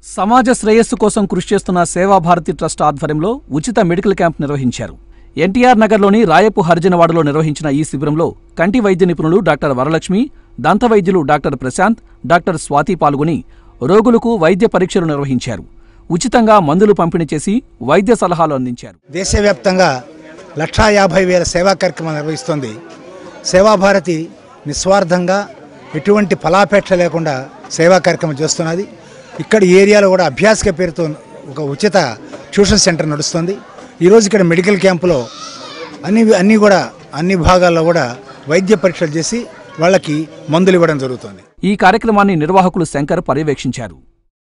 సమాజ శ్రేయస్సు కోసం కృషి చేస్తున్న సేవాభారతి ట్రస్ట్ ఆధ్వర్యంలో ఉచిత మెడికల్ క్యాంప్ నిర్వహించారు ఎన్టీఆర్ నగర్లోని రాయపు హరిజనవాడలో నిర్వహించిన ఈ శిబిరంలో కంటి వైద్య నిపుణులు డాక్టర్ వరలక్ష్మి దంత వైద్యులు డాక్టర్ ప్రశాంత్ డాక్టర్ స్వాతి పాల్గొని రోగులకు వైద్య పరీక్షలు నిర్వహించారు ఉచితంగా మందులు పంపిణీ చేసి వైద్య సలహాలు అందించారు దేశవ్యాప్తంగా లక్షా యాభై వేల సేవా కార్యక్రమాలు నిర్వహిస్తుంది సేవాభారతి నిస్వార్థంగా ఎటువంటి ఫలాపేక్ష లేకుండా సేవా కార్యక్రమం చేస్తున్నది ఇక్కడ ఈ ఏరియాలో కూడా అభ్యాసిక పేరుతో ఒక ఉచిత ట్యూషన్ సెంటర్ నడుస్తుంది ఈరోజు ఇక్కడ మెడికల్ క్యాంపులో అన్ని అన్నీ కూడా అన్ని భాగాల్లో కూడా వైద్య పరీక్షలు చేసి వాళ్ళకి మందులు ఇవ్వడం జరుగుతుంది ఈ కార్యక్రమాన్ని నిర్వాహకులు శంకర్ పర్యవేక్షించారు